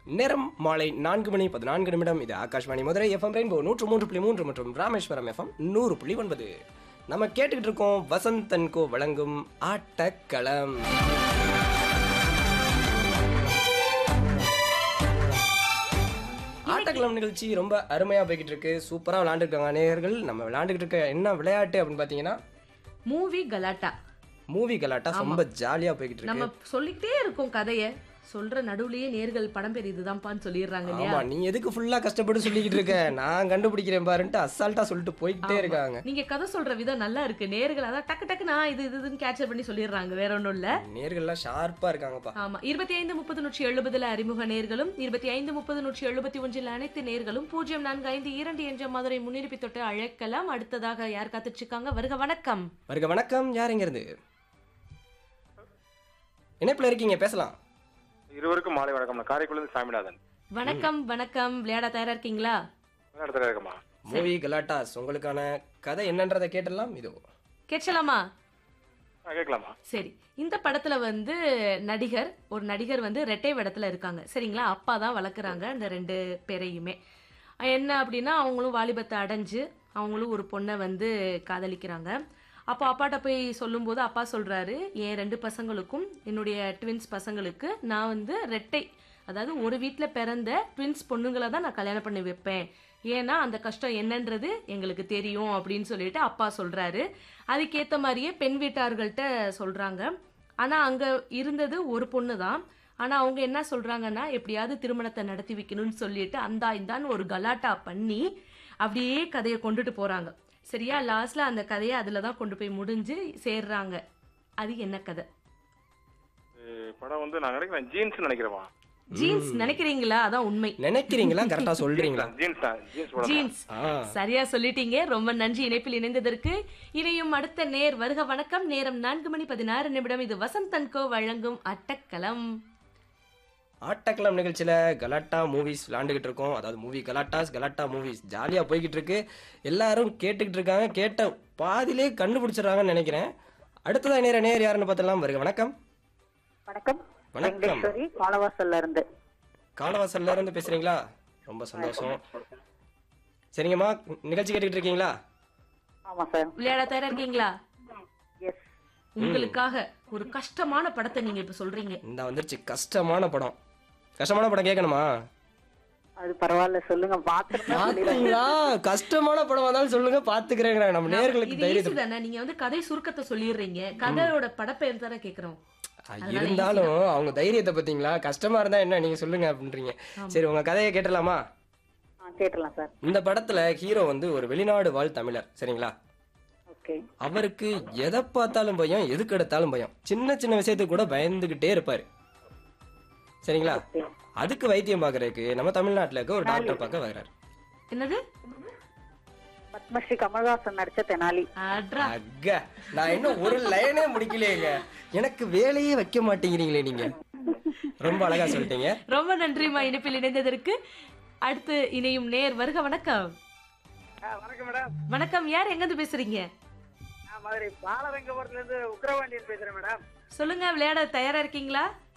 நேரம் மாலை நான்கு மணி பதினான்கு நிமிடம் இது ஆகாஷ்வாணி மதுரை எஃப்எம் ரெயின்போ நூற்று மூன்று புள்ளி மூன்று மற்றும் ராமேஸ்வரம் எஃப்எம் நூறு புள்ளி ஒன்பது நம்ம கேட்டுக்கிட்டு இருக்கோம் வசந்த் அன்கோ வழங்கும் ஆட்டக்களம் ஆட்டக்களம் நிகழ்ச்சி ரொம்ப அருமையாக போய்கிட்டு இருக்கு சூப்பராக விளையாண்டுருக்காங்க நேயர்கள் நம்ம விளையாண்டுக்கிட்டு இருக்க என்ன விளையாட்டு அப்படின்னு பார்த்தீங்கன்னா மூவி கலாட்டா மூவி கலாட்டா ரொம்ப ஜாலியாக போய்கிட்டு இருக்கு நம்ம சொல்லிக்கிட்டே இருக்கோம் கதைய சொல்ற நடுவுலயே நேர்கள் படம் பேர் இதுதான்ப்பான்னு சொல்லிடுறாங்க இல்லையா ஆமா நீ எதுக்கு ஃபுல்லா கஷ்டப்பட்டு சொல்லிக்கிட்டு இருக்க நான் கண்டுபிடிக்கிறேன் பாருன்ட்டு அசால்ட்டா சொல்லிட்டு போய்கிட்டே இருக்காங்க நீங்க கதை சொல்ற விதம் நல்லா இருக்கு நேர்கள் அதான் டக்கு டக்கு நான் இது இது இதுன்னு கேப்சர் பண்ணி சொல்லிடுறாங்க வேற ஒண்ணும் இல்ல நேர்கள்லாம் ஷார்ப்பா இருக்காங்கப்பா ஆமா இருபத்தி ஐந்து முப்பது நூற்றி எழுபதுல அறிமுக நேர்களும் இருபத்தி ஐந்து முப்பது நூற்றி எழுபத்தி ஒன்றில் அனைத்து நேர்களும் பூஜ்ஜியம் நான்கு ஐந்து இரண்டு என்ற மதுரை முன்னிருப்பி தொட்டு அழைக்கலாம் அடுத்ததாக யார் காத்துட்டு இருக்காங்க வருக வணக்கம் வருக வணக்கம் யார் எங்க இருந்து இணைப்புல இருக்கீங்க பேசலாம் இருவருக்கும் மாலை வணக்கம் நான் காரைக்குடிலிருந்து சாமிநாதன் வணக்கம் வணக்கம் விளையாட தயாரா இருக்கீங்களா என்ன இடத்துல இருக்கமா மூவி கலாட்டாஸ் உங்களுக்கான கதை என்னன்றதை கேட்டலாம் இதோ கேட்கலாமா கேட்கலாமா சரி இந்த படத்துல வந்து நடிகர் ஒரு நடிகர் வந்து ரெட்டை வேடத்துல இருக்காங்க சரிங்களா அப்பா தான் வளர்க்குறாங்க அந்த ரெண்டு பேரையுமே என்ன அப்படின்னா அவங்களும் வாலிபத்தை அடைஞ்சு அவங்களும் ஒரு பொண்ணை வந்து காதலிக்கிறாங்க அப்போ அப்பாட்ட போய் சொல்லும்போது அப்பா சொல்றாரு என் ரெண்டு பசங்களுக்கும் என்னுடைய ட்வின்ஸ் பசங்களுக்கு நான் வந்து ரெட்டை அதாவது ஒரு வீட்டில் பிறந்த ட்வின்ஸ் பொண்ணுங்களை தான் நான் கல்யாணம் பண்ணி வைப்பேன் ஏன்னா அந்த கஷ்டம் என்னன்றது எங்களுக்கு தெரியும் அப்படின்னு சொல்லிட்டு அப்பா சொல்றாரு அதுக்கேற்ற மாதிரியே பெண் வீட்டார்கள்ட்ட சொல்றாங்க ஆனா அங்க இருந்தது ஒரு பொண்ணு தான் ஆனா அவங்க என்ன சொல்றாங்கன்னா எப்படியாவது திருமணத்தை நடத்தி வைக்கணும்னு சொல்லிட்டு அந்தா இந்தான்னு ஒரு கலாட்டா பண்ணி அப்படியே கதையை கொண்டுட்டு போறாங்க சரியா லாஸ்ட்ல அந்த கதையை அதுல தான் கொண்டு போய் முடிஞ்சு சேர்றாங்க அது என்ன கதை இது படம் வந்து நான் நினைக்கிறேன் ஜீன்ஸ் நினைக்கிறேமா ஜீன்ஸ் நினைக்கிறீங்களா அதான் உண்மை நினைக்கிறீங்களா கரெக்டா சொல்றீங்களா ஜீன்ஸ் தான் ஜீன்ஸ் படம் தான். ஜீன்ஸ் ஆ சரியா சொல்லிட்டீங்க ரொம்ப நன்றி இணைப்பில் இணைந்ததற்கு இணையும் அடுத்த நேர் வருக வணக்கம் நேரம் நான்கு மணி பதினாறு நிமிடம் இது வசந்த் அன்கோ வழங்கும் அட்டக்களம் ஆட்டக்களம் நிகழ்ச்சியில் கலாட்டா மூவிஸ் விளாண்டுக்கிட்டு இருக்கோம் அதாவது மூவி கலாட்டாஸ் கலாட்டா மூவிஸ் ஜாலியாக போய்கிட்டு இருக்கு எல்லாரும் கேட்டுக்கிட்டு இருக்காங்க கேட்ட பாதியிலே கண்டுபிடிச்சிடுறாங்கன்னு நினைக்கிறேன் அடுத்ததா நேர நேர் யாருன்னு பார்த்தலாம் வருக வணக்கம் வணக்கம் வணக்கம். வெங்கடேஸ்வரி காலவாசல்ல இருந்து காலவாசல்ல இருந்து பேசுறீங்களா ரொம்ப சந்தோஷம் சரிங்கம்மா நிகழ்ச்சி கேட்டுக்கிட்டு இருக்கீங்களா ஆமா சார் விளையாட தயாரா இருக்கீங்களா எஸ் உங்களுக்காக ஒரு கஷ்டமான படத்தை நீங்க இப்ப சொல்றீங்க இந்த வந்துருச்சு கஷ்டமான படம் கஷ்டமான படம் கேட்கணுமா அது பரவாயில்ல சொல்லுங்க பாத்துருந்தா பாத்தீங்களா கஷ்டமான படம் வந்தாலும் சொல்லுங்க பாத்துக்கிறேங்க நம்ம நேர்களுக்கு இது தைரியத்தை ஈஸி தானே நீங்க வந்து கதை சுருக்கத்தை சொல்லிடுறீங்க கதையோட படப்பெயர் தானே கேக்குறோம் ஆ, இருந்தாலும் அவங்க தைரியத்தை பாத்தீங்களா கஷ்டமா இருந்தா என்ன நீங்க சொல்லுங்க அப்படின்றீங்க சரி உங்க கதையை கேட்டலாமா ஆ கேட்டலாம் சார் இந்த படத்துல ஹீரோ வந்து ஒரு வெளிநாடு வாழ் தமிழர் சரிங்களா ஓகே அவருக்கு எதை பார்த்தாலும் பயம் எதுக்கு எடுத்தாலும் பயம் சின்ன சின்ன விஷயத்துக்கு கூட பயந்துகிட்டே இருப்பாரு சரிங்களா ஓகே அதுக்கு வைத்தியம் பார்க்கறதுக்கு நம்ம தமிழ்நாட்டுல இருக்க ஒரு டாக்டர் பார்க்க வர்றாரு என்னது பத்மஸ்ரீ கமல்ஹாசன் நடிச்ச தெனாலி அட்ரா அக்க நான் இன்னும் ஒரு லைனே முடிக்கலையேங்க எனக்கு வேலையே வைக்க மாட்டேங்கிறீங்களே நீங்க ரொம்ப அழகா சொல்லிட்டீங்க ரொம்ப நன்றிமா இணைப்பில் இணைந்ததற்கு அடுத்து இணையும் நேர் வருக வணக்கம் வணக்கம் மேடம் வணக்கம் யார் எங்க இருந்து பேசுறீங்க நான் மதுரை பாலரங்கபுரத்துல இருந்து உக்ரவாண்டியன் பேசுறேன் மேடம் சொல்லுங்க விளையாட தயாரா இருக்கீங்களா